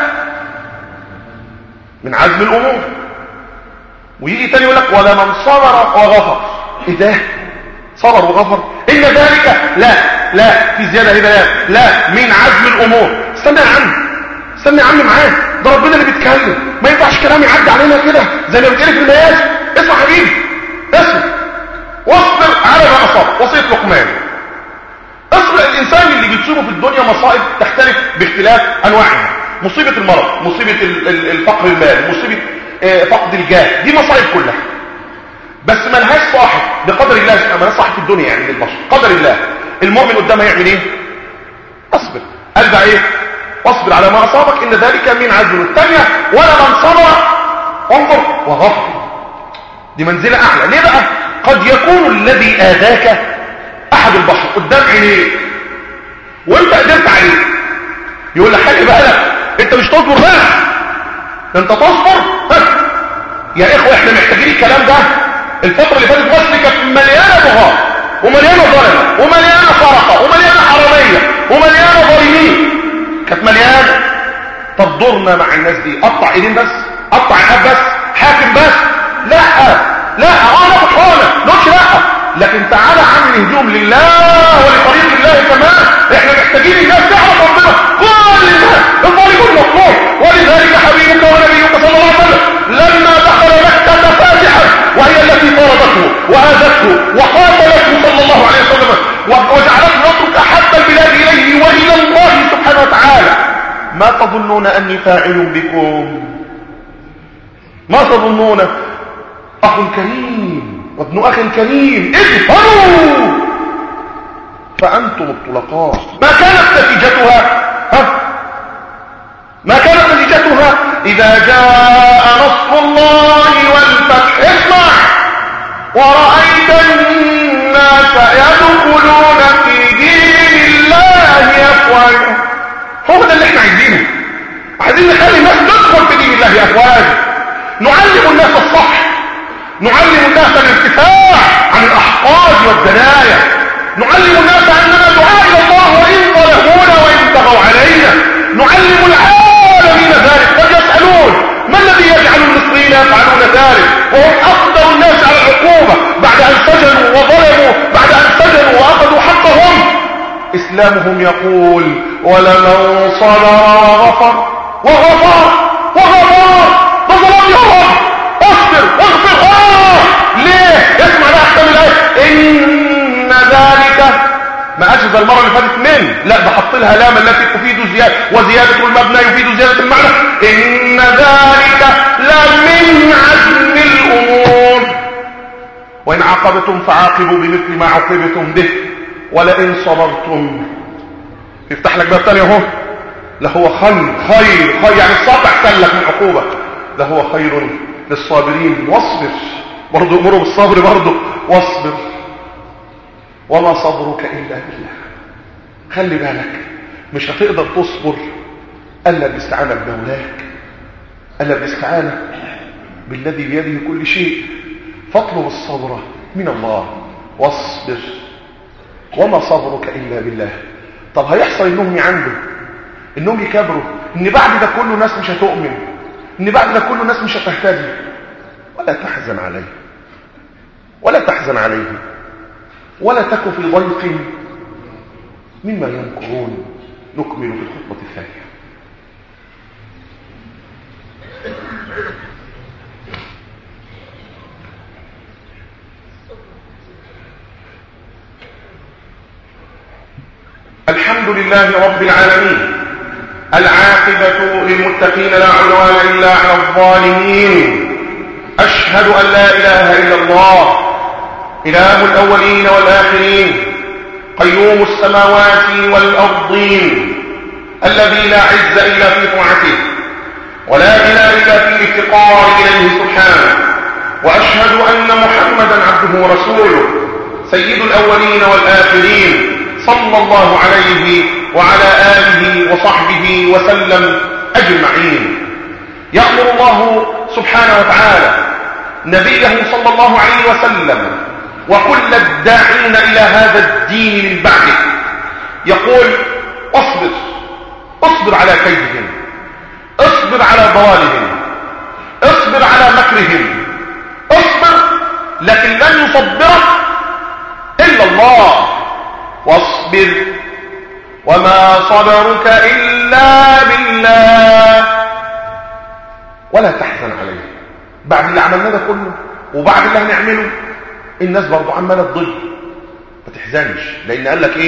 من عزم الأمور ويجي تاني يقول لك ولمن صبر وغفر ايه ده صبر وغفر إن ذلك لا لا في زيادة هنا لا لا من عزم الأمور استنى يا عم استنى يا عم معاه ده ربنا اللي بيتكلم ما ينفعش كلام يعدي علينا كده زي ما بتقري في المياس اسمع حبيبي اسمع واصبر على ما اصاب وصيه لقمان اصبر الانسان اللي بتصيبه في الدنيا مصائب تختلف باختلاف انواعها مصيبة المرض مصيبة الفقر المال مصيبة آه، فقد الجاه دي مصائب كلها بس ملهاش صاحب بقدر الله سبحانه ملهاش صاحب في الدنيا يعني للبشر قدر الله المؤمن قدامها يعمل ايه اصبر ارجع ايه واصبر على ما اصابك ان ذلك من عزم الثانيه ولا من صبر انظر وغفر دي منزله اعلى ليه بقى قد يكون الذي اذاك احد البشر قدام عينيك وانت قدرت عليه يقول لك خلي بالك انت مش تصبر بقى انت تصبر يا اخوه احنا محتاجين الكلام ده الفتره اللي فاتت مصر كانت مليانه بغاء ومليانه ظلمه ومليانه فرقه ومليانه حراميه ومليانه ظالمين كانت مليانه طب دورنا مع الناس دي قطع ايدين بس قطع عقاب بس حاكم بس لا لا اه ناخد حقنه نقولش لا لكن تعالى عامل هجوم لله ولطريق الله كمان احنا محتاجين الناس تعرف ربنا كل الناس الطريق المطلوب ولذلك حبيبك ونبيك صلى الله عليه وسلم لما دخل مكة فاتحا وهي التي طردته وآذته وقاتلته صلى الله عليه وسلم وجعلته يترك احب البلاد اليه والى الله سبحانه وتعالى ما تظنون اني فاعل بكم ما تظنون اخ كريم وابن اخ كريم اذهبوا فانتم الطلقاء ما كانت نتيجتها ها ما كانت نتيجتها اذا جاء نصر الله والفتح اسمع ورأيت الناس يدخلون في دين الله افواجا هو ده اللي احنا عايزينه عايزين نخلي الناس تدخل في دين الله افواجا نعلم الناس الصح نعلم الناس الارتفاع عن الأحقاد والدنايا نعلم الناس أننا دعاء إلى الله وإن ظلمونا وإن بغوا علينا نعلم العالمين ذلك قد يسألون ما الذي يجعل المصريين يفعلون ذلك وهم أقدر الناس على العقوبة بعد أن سجنوا وظلموا بعد أن سجنوا وأخذوا حقهم إسلامهم يقول ولمن صبر وغفر وغفر وغفر فظلم يا رب اصبر واغفر اه ليه اسمع ده احكام الايه ان ذلك ما اجز المره اللي فاتت من لا ده حط لها لام التي تفيد زياده وزياده المبنى يفيد زياده المعنى ان ذلك لمن عزم الامور وان عاقبتم فعاقبوا بمثل ما عوقبتم به ولئن صبرتم يفتح لك باب ثاني اهو لهو خير خير خير يعني الصبر احسن لك من عقوبه لهو خير للصابرين واصبر برضو امره بالصبر برضو واصبر وما صبرك الا بالله خلي بالك مش هتقدر تصبر الا باستعانه بمولاك الا باستعانه بالذي بيده كل شيء فاطلب الصبر من الله واصبر وما صبرك الا بالله طب هيحصل انهم يعندوا انهم يكبروا ان بعد ده كله ناس مش هتؤمن ان بعد ده كله ناس مش هتهتدي ولا تحزن عليه ولا تحزن عليه ولا تك في ضيق مما ينكرون نكمل في الخطبة الثانية الحمد لله رب العالمين العاقبة للمتقين لا عدوان إلا على الظالمين أشهد أن لا إله إلا الله إله الأولين والآخرين قيوم السماوات والأرضين الذي لا عز إلا في طاعته ولا إله إلا في الافتقار إليه سبحانه وأشهد أن محمدا عبده ورسوله سيد الأولين والآخرين صلى الله عليه وعلى آله وصحبه وسلم أجمعين يأمر الله سبحانه وتعالى نبيه صلى الله عليه وسلم وكل الداعين إلى هذا الدين من بعده يقول اصبر اصبر على كيدهم اصبر على ضلالهم اصبر على مكرهم اصبر لكن لن يصبرك إلا الله واصبر وما صبرك إلا بالله ولا تحزن عليه بعد اللي عملناه ده كله وبعد اللي هنعمله الناس برضو عماله تضل ما تحزنش لان قال لك ايه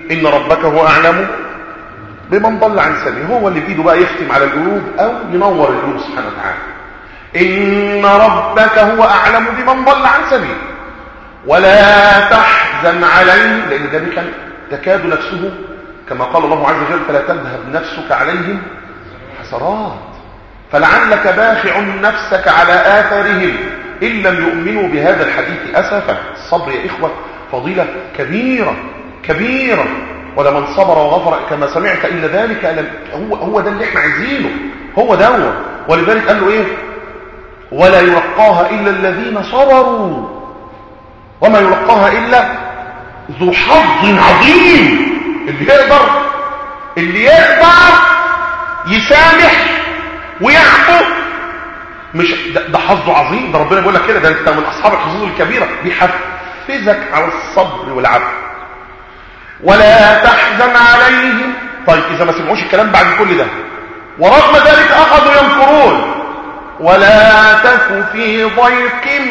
إن ربك هو أعلم بمن ضل عن سبيله هو اللي بإيده بقى يختم على القلوب أو ينور القلوب سبحانه وتعالى إن ربك هو أعلم بمن ضل عن سبيله ولا تحزن عليه لأن ذلك تكاد نفسه كما قال الله عز وجل فلا تذهب نفسك عليهم حسرات فلعلك باخع نفسك على آثارهم إن لم يؤمنوا بهذا الحديث أسفا الصبر يا إخوة فضيلة كبيرة كبيرة ولمن صبر وغفر كما سمعت إن ذلك هو, هو ده اللي احنا عايزينه هو ده ولذلك قال له إيه ولا يلقاها إلا الذين صبروا وما يلقاها إلا ذو حظ عظيم اللي يقدر اللي يقدر يسامح ويعفو مش ده, ده حظه عظيم ده ربنا بيقول لك كده ده انت من اصحاب الحظوظ الكبيره بيحفزك على الصبر والعفو ولا تحزن عليهم طيب اذا ما سمعوش الكلام بعد كل ده ورغم ذلك اخذوا ينكرون ولا تك في ضيق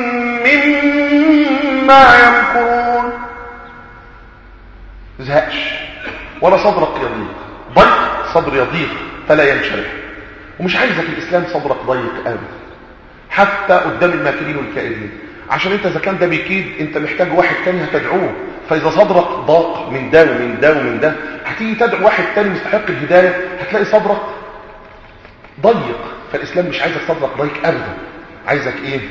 مما يمكرون زهقش ولا صدرك يضيق ضيق صدر يضيق فلا ينشرح ومش عايزك الاسلام صدرك ضيق ابدا حتى قدام الماكرين والكائدين عشان انت اذا كان ده بيكيد انت محتاج واحد تاني هتدعوه فاذا صدرك ضاق من ده ومن ده ومن ده هتيجي تدعو واحد تاني مستحق الهدايه هتلاقي صدرك ضيق فالاسلام مش عايزك صدرك ضيق ابدا عايزك ايه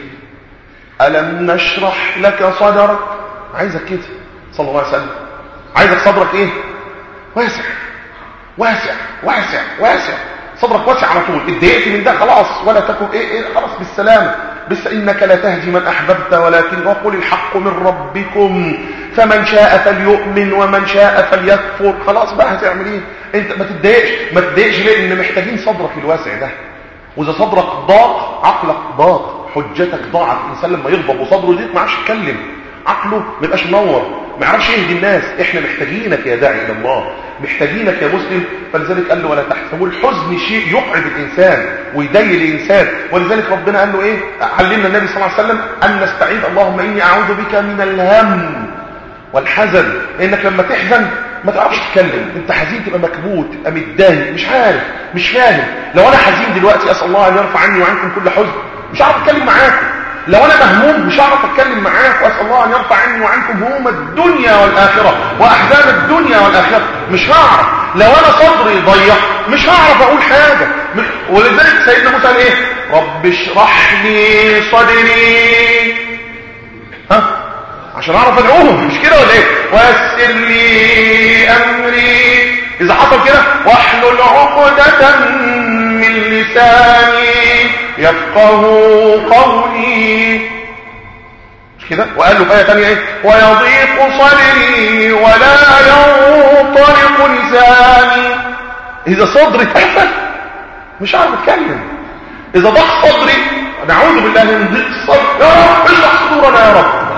الم نشرح لك صدرك عايزك كده صلى الله عليه وسلم عايزك صدرك ايه واسع واسع واسع واسع صدرك واسع على طول اتضايقت من ده خلاص ولا تكن ايه, إيه خلاص بالسلامه بس انك لا تهدي من احببت ولكن وقل الحق من ربكم فمن شاء فليؤمن ومن شاء فليكفر خلاص بقى هتعمل ايه انت ما تتضايقش ما تتضايقش ليه ان محتاجين صدرك الواسع ده واذا صدرك ضاق عقلك ضاق حجتك ضاعت الانسان لما يغضب وصدره ضيق ما عادش يتكلم عقله ما يبقاش منور ما يعرفش يهدي الناس احنا محتاجينك يا داعي الى الله محتاجينك يا مسلم فلذلك قال له ولا تحزن والحزن شيء يقعد الانسان ويضايق الانسان ولذلك ربنا قال له ايه علمنا النبي صلى الله عليه وسلم ان نستعيذ اللهم اني اعوذ بك من الهم والحزن لانك لما تحزن ما تعرفش تتكلم انت حزين تبقى مكبوت تبقى متضايق مش عارف مش فاهم لو انا حزين دلوقتي اسال الله ان يرفع عني وعنكم كل حزن مش عارف اتكلم معاكم لو انا مهموم مش هعرف اتكلم معاك واسال الله ان يرفع عني وعنكم هموم الدنيا والاخره واحزان الدنيا والاخره مش هعرف لو انا صدري ضيق مش هعرف اقول حاجه ولذلك سيدنا موسى قال ايه رب اشرح لي صدري ها عشان اعرف ادعوهم مش كده ولا ايه ويسر لي امري اذا حصل كده واحلل عقده من لساني يفقه قولي مش كده وقال له في ايه ثانيه ايه ويضيق صدري ولا ينطلق لساني اذا صدري تحفل مش عارف اتكلم اذا ضاق صدري نعوذ بالله من ضيق الصدر يا رب اشرح صدورنا يا رب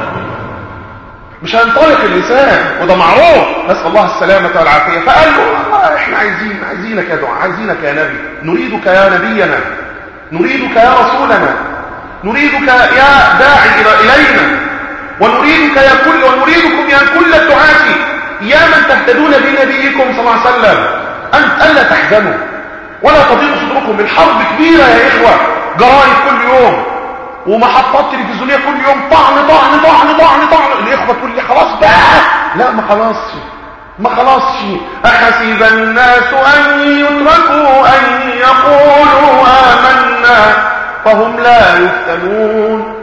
مش هينطلق اللسان وده معروف نسال الله السلامه والعافيه فقال له الله احنا عايزين عايزينك يا دعاء عايزينك يا نبي نريدك يا نبينا نريدك يا رسولنا نريدك يا داعي إلينا ونريدك يا كل ونريدكم يا كل الدعاة يا من تهتدون بنبيكم صلى الله عليه وسلم أن ألا تحزنوا ولا تضيق صدركم الحرب كبيرة يا إخوة جرائد كل يوم ومحطات تلفزيونية كل يوم طعن طعن طعن طعن طعن الإخوة تقول لي خلاص بقى لا ما خلاص ما خلاص أحسب الناس أن يتركوا أن يقولوا آمنا فهم لا يفتنون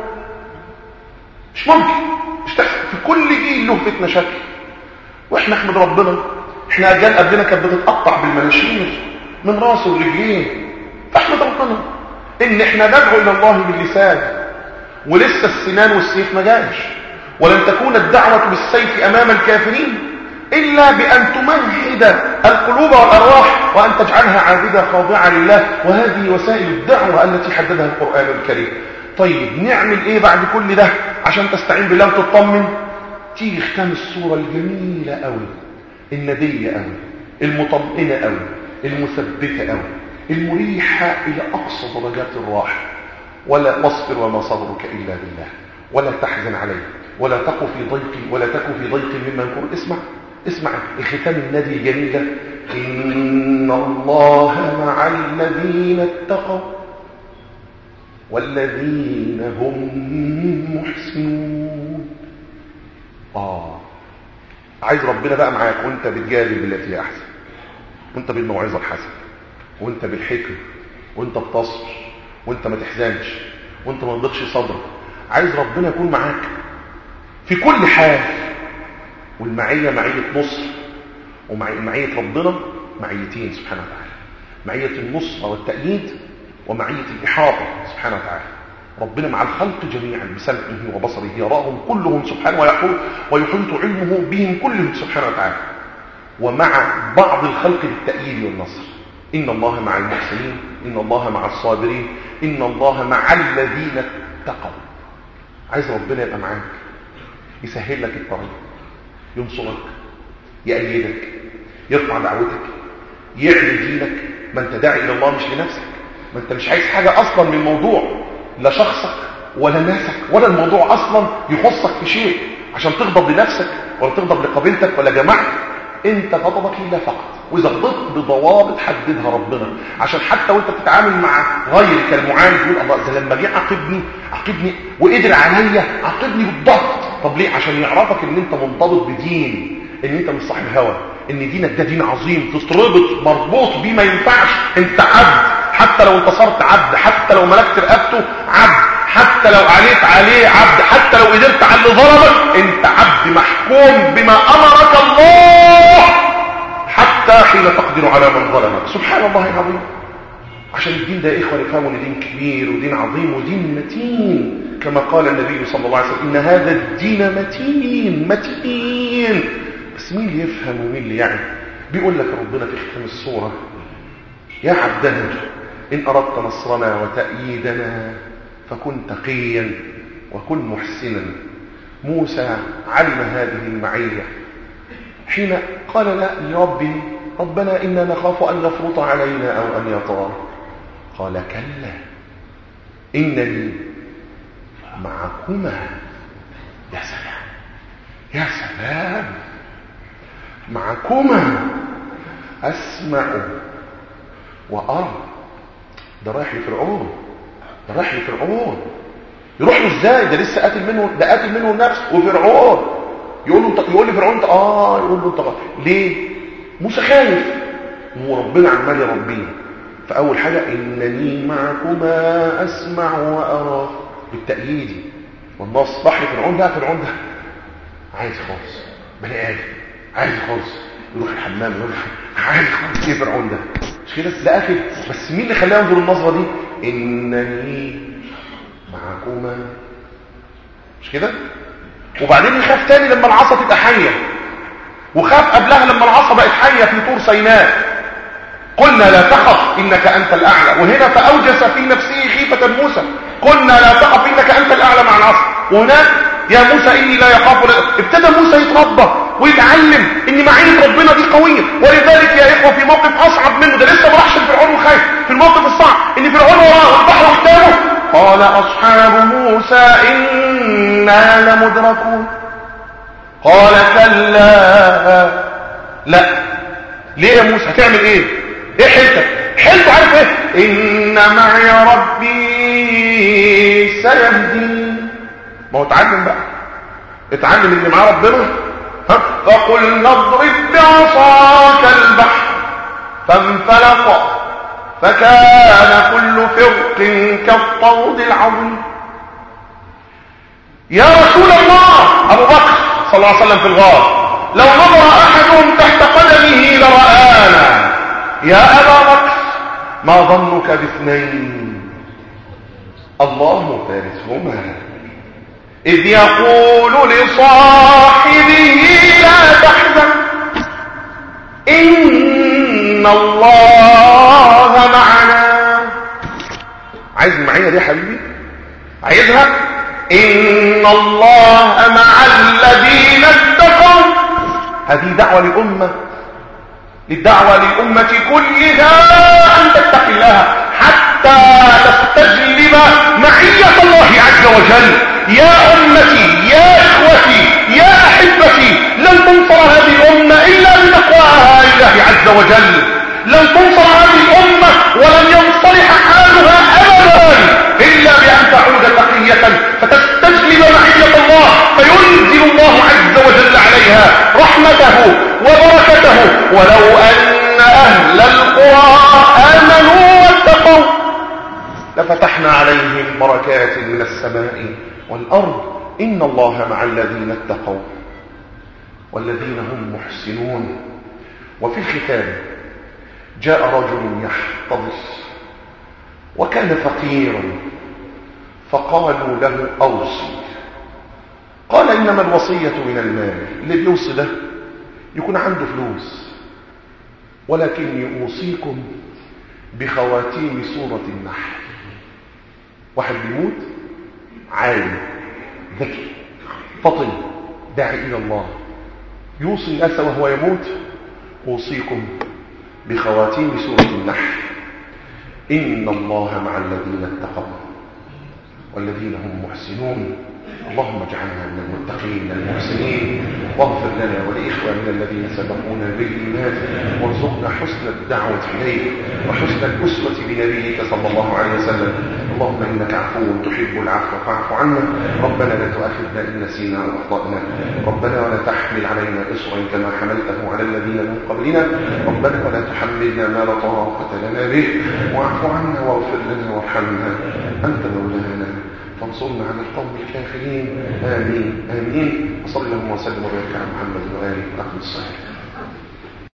مش ممكن مش تحصل في كل جيل له فتنة شكل واحنا احمد ربنا احنا اجيال قبلنا كانت بتتقطع بالمناشير من راسه ورجليه فاحمد ربنا ان احنا ندعو الى الله باللسان ولسه السنان والسيف ما جاش ولن تكون الدعوة بالسيف امام الكافرين إلا بأن تمهد القلوب والأرواح وأن تجعلها عابدة خاضعة لله وهذه وسائل الدعوة التي حددها القرآن الكريم طيب نعمل إيه بعد كل ده عشان تستعين بالله وتطمن تيجي ختام الصورة الجميلة أوي الندية أوي المطمئنة أوي المثبتة أوي المريحة إلى أقصى درجات الراحة ولا واصبر وما صبرك إلا بالله ولا تحزن عليه ولا تقو في ضيق ولا تكو في ضيق مما يكون اسمع اسمع الختام النادي الجميل ده إن الله مع الذين اتقوا والذين هم محسنون آه عايز ربنا بقى معاك وانت بتجادل بالتي هي أحسن وانت بالموعظة الحسنة وانت بالحكمة وانت بتصبر وانت ما تحزنش وانت ما تضيقش صدرك عايز ربنا يكون معاك في كل حال والمعية معية نصر ومعية ربنا معيتين سبحانه وتعالى معية النصر والتأييد ومعية الإحاطة سبحانه وتعالى ربنا مع الخلق جميعا بسمعه وبصره يراهم كلهم سبحانه ويحيط ويحيط علمه بهم كلهم سبحانه وتعالى ومع بعض الخلق بالتأييد والنصر إن الله مع المحسنين إن الله مع الصابرين إن الله مع الذين اتقوا عايز ربنا يبقى معاك يسهل لك الطريق ينصرك يأيدك يرفع دعوتك يعلي دينك ما انت داعي الى الله مش لنفسك ما انت مش عايز حاجة اصلا من الموضوع لا شخصك ولا ناسك ولا الموضوع اصلا يخصك في شيء عشان تغضب لنفسك ولا تغضب لقبيلتك ولا جماعتك انت غضبك لله فقط واذا غضبت بضوابط حددها ربنا عشان حتى وانت بتتعامل مع غيرك المعاند يقول الله ده لما جه عاقبني عاقبني وقدر عليا عاقبني بالضبط طب ليه عشان يعرفك ان انت منضبط بدين ان انت مش صاحب هوى ان دينك ده دين عظيم تتربط مربوط بيه ما ينفعش انت عبد حتى لو انتصرت عبد حتى لو ملكت رقبته عبد حتى لو عليت عليه عبد حتى لو قدرت على اللي ظلمك انت عبد محكوم بما امرك الله حتى حين تقدر على من ظلمك سبحان الله العظيم عشان الدين ده يا اخوه يفهموا ان دين كبير ودين عظيم ودين متين كما قال النبي صلى الله عليه وسلم ان هذا الدين متين متين بس مين اللي يفهم ومين اللي يعي بيقول لك ربنا في ختام الصوره يا عبدنا ان اردت نصرنا وتأييدنا فكن تقيا وكن محسنا موسى علم هذه المعية حين قال لا لربه ربنا إنا نخاف أن يفرط علينا أو أن يطغى قال كلا إنني معكما يا سلام يا سلام معكما أسمع وأرى ده رايح لفرعون ده رايح لفرعون يروح له ازاي ده لسه قاتل منه ده قاتل منه النفس وفرعون يقول له يقول لي فرعون اه يقول له انت ليه موسى خايف وربنا عمال يربيه فاول حاجه انني معكما اسمع وارى بالتأييد والنص بحر فرعون ده فرعون ده عايز خالص بني ادم عايز خالص يروح الحمام يروح عايز خالص ايه فرعون ده مش كده ده اخر بس مين اللي خلاه ينظر النظره دي انني معكما مش كده وبعدين يخاف تاني لما العصا تبقى حيه وخاف قبلها لما العصا بقت حيه في طور سيناء قلنا لا تخف انك انت الاعلى وهنا فاوجس في نفسه خيفه موسى قلنا لا تخف انك انت الاعلى مع العصا وهناك يا موسى اني لا يخاف ابتدى موسى يتربى ويتعلم ان معيه ربنا دي قويه ولذلك يا اخوه في موقف اصعب منه ده لسه ما راحش لفرعون وخايف في الموقف الصعب ان فرعون وراه والبحر قدامه قال اصحاب موسى انا لمدركون قال كلا لا ليه يا موسى هتعمل ايه ايه حيلتك حيلته عارف ايه ان معي ربي سيهدين ما هو اتعلم بقى اتعلم ان معاه ربنا ها فقل نضرب بعصاك البحر فانفلق فكان كل فرق كالطود العظيم يا رسول الله ابو بكر صلى الله عليه وسلم في الغار لو نظر احدهم تحت قدمه لرآنا يا ابا بكر ما ظنك باثنين الله ثالثهما إذ يقول لصاحبه لا تحزن إن الله معنا عايز المعية دي يا حبيبي عايزها إن الله مع الذين اتقوا هذه دعوة لأمة للدعوة للأمة كلها أن تتقي الله حتى تستجلب معية الله عز وجل يا أمتي يا إخوتي يا أحبتي لن تنصر هذه الأمة الله عز وجل لن تنصر هذه الأمة ولن ينصلح حالها أبدا إلا بأن تعود تقية فتستجلب معية الله فينزل الله عز وجل عليها رحمته وبركته ولو أن أهل القرى آمنوا واتقوا لفتحنا عليهم بركات من السماء والأرض إن الله مع الذين اتقوا والذين هم محسنون وفي الختام جاء رجل يحتضس وكان فقيرا فقالوا له أوصي قال إنما الوصية من المال اللي بيوصي ده يكون عنده فلوس ولكن أوصيكم بخواتيم سورة النحل واحد بيموت عالم ذكي فطن داعي إلى الله يوصي الناس وهو يموت أوصيكم بخواتيم سورة النحل إن الله مع الذين اتقوا والذين هم محسنون اللهم اجعلنا من المتقين المحسنين واغفر لنا ولإخواننا الذين سبقونا بالإيمان وارزقنا حسن الدعوة إليك وحسن الأسوة بنبيك صلى الله عليه وسلم اللهم إنك عفو تحب العفو فاعف عنا ربنا لا تؤاخذنا إن نسينا أو أخطأنا ربنا ولا تحمل علينا إصرا كما حملته على الذين من قبلنا ربنا ولا تحملنا ما لا طاقة لنا به واعف عنا واغفر لنا وارحمنا أنت مولانا فانصرنا على القوم الكافرين آمين آمين وصلى اللهم وسلم وبارك على محمد وآله وأقم الصلاة